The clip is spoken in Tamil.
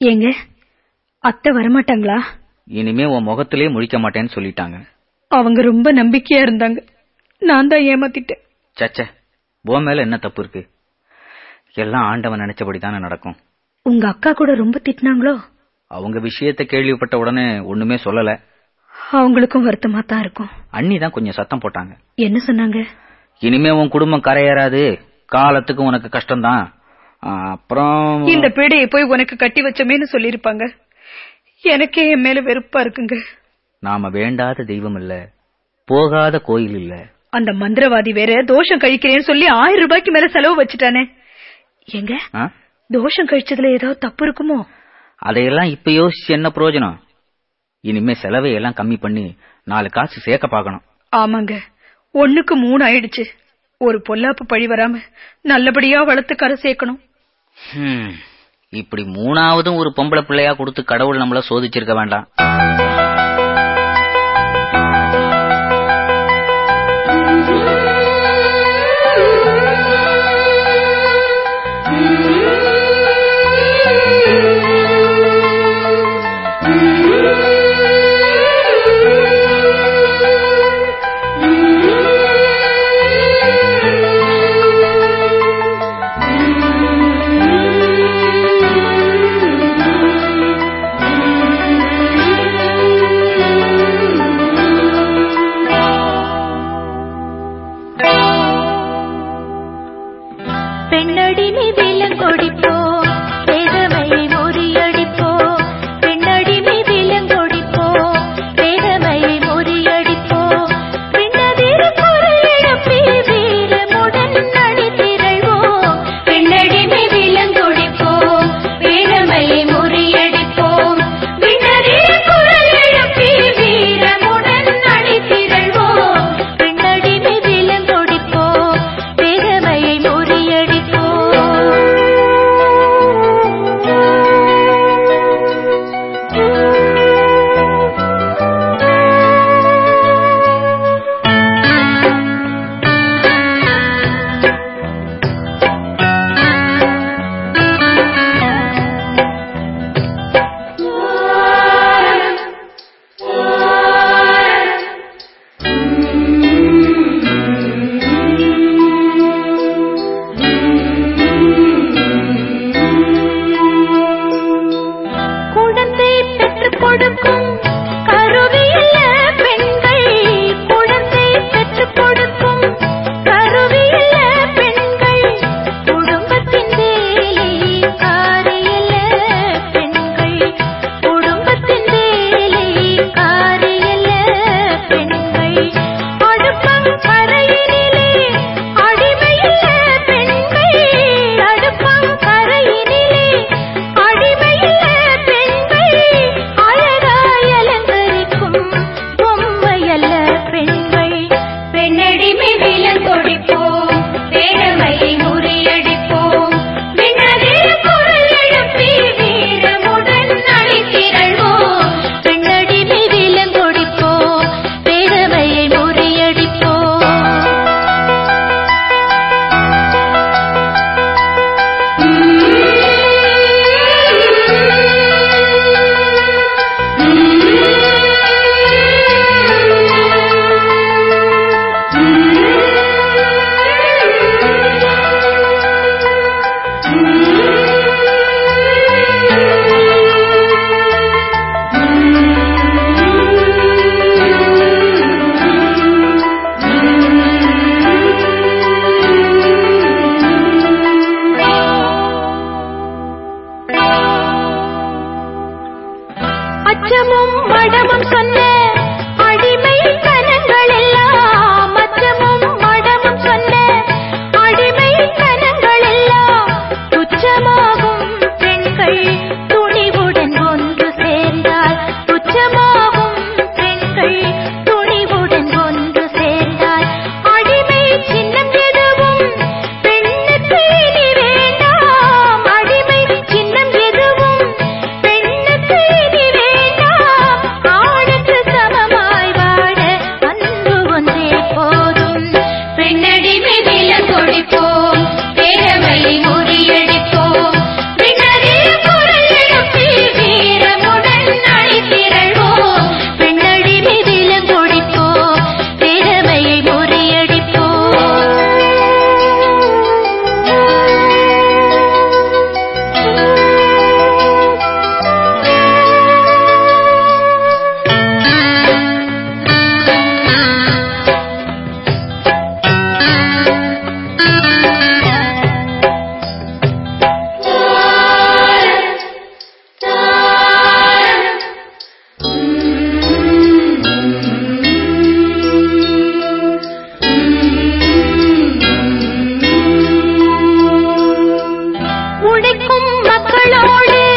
ஏங்க அத்தை வரமாட்டாங்களா இனிமே உன் முகத்திலே முழிக்க மாட்டேன்னு சொல்லிட்டாங்க அவங்க ரொம்ப நம்பிக்கையா இருந்தாங்க நான் தான் ஏமாத்திட்டேன் சச்சே உன் மேல என்ன தப்பு இருக்கு எல்லாம் ஆண்டவன் நினைச்சபடி தானே நடக்கும் உங்க அக்கா கூட ரொம்ப திட்டினாங்களோ அவங்க விஷயத்தை கேள்விப்பட்ட உடனே ஒண்ணுமே சொல்லல அவங்களுக்கும் வருத்தமா தான் இருக்கும் அண்ணி தான் கொஞ்சம் சத்தம் போட்டாங்க என்ன சொன்னாங்க இனிமே உன் குடும்பம் கரையேறாது காலத்துக்கு உனக்கு கஷ்டம்தான் அப்புறம் இந்த பீடையை போய் உனக்கு கட்டி வச்சமேன்னு சொல்லிருப்பாங்க எனக்கே என் மேல வெறுப்பா இருக்குங்க நாம வேண்டாத தெய்வம் இல்ல போகாத கோயில் இல்ல அந்த மந்திரவாதி வேற தோஷம் கழிக்கிறேன்னு சொல்லி ஆயிரம் ரூபாய்க்கு மேல செலவு வச்சுட்டானே எங்க ஆ? தோஷம் கழிச்சதுல ஏதாவது தப்பு இருக்குமோ அதையெல்லாம் இப்ப யோசிச்சு என்ன பிரயோஜனம் இனிமே செலவை எல்லாம் கம்மி பண்ணி நாலு காசு சேர்க்க பார்க்கணும் ஆமாங்க ஒண்ணுக்கு மூணு ஆயிடுச்சு ஒரு பொல்லாப்பு பழி வராம நல்லபடியா வளர்த்து கரை சேர்க்கணும் ஹம், இப்படி மூணாவதும் ஒரு பொம்பளை பிள்ளையா கொடுத்து கடவுள் நம்மள சோதிச்சிருக்க வேண்டாம் பெண்ணடிமை விலங்கொடிப்போ வேதமையை முறியடிப்போ பெண்ணடிமை விலங்கொடிப்போ வேதமையை முறியடிப்போ பின்னதிரு குரல் எழுப்பி வீரமுடன் நடித்திரள்வோ பெண்ணடிமை விலங்கொடிப்போ வேதமையை முறியடிப்போ பின்னதிரு குரல் எழுப்பி வீரமுடன் நடித்திரள்வோ பெண்ணடிமை விலங்கொடிப்போ வேதமையை முறியடிப்போ குழந்தை பெற்றுக் கொடுக்கும் கருவியல்ல பெண்கள் குழந்தை பெற்றுக் கொடுக்கும் கருவியல்ல பெண்கள் குடும்பத்தின் வேலை காரியல்ல பெண்கள் குடும்பத்தின் வேலை காரியல்ல பெண்கள் அடுப்பம் கரையினிலே அடிமையல்ல பெண்கள் அடுப்பம் கரையினிலே அடிமையல்ல பெண்கள் அழகாய் அலங்கரிக்கும் பொம்மையல்ல பெண்கள் பெண்ணடிமை விலங்கொடிப்போம் வேடமையை முறியடிப்போம் பின்னதில் குரல் எழுப்பி வீரமுடன் அழைத்திரள்வோம் பெண்ணடிமை விலங்கொடிப்போம் வேடமையை முறியடிப்போம் அச்சமும் மடமும் சொன்ன அடிமை கனங்கள் எல்லாம் அச்சமும் மடமும் சொன்ன அடிமை கனங்கள் எல்லாம் துச்சமாகும் பெண்கள் துணிவுடன் ஒன்று சேர்ந்தால் துச்சமாகும் பெண்கள் துணிவுடன் ஒன்று சேர்ந்தால் அடிமை சின்னம் எதுவும் பெண்ணுக்கு இனி வேண்டாம் அடிமை சின்னம் எதுவும் பெண்ணுக்கு இனி வேண்டாம் ஆணுக்கு சமமாய் வாழ அன்பு ஒன்றே போதும் பெண்ணடிமை விலங்கொடிப்போம் பேரமையை முறியடிப்போம் பின்னரே குரல் மக்களோடு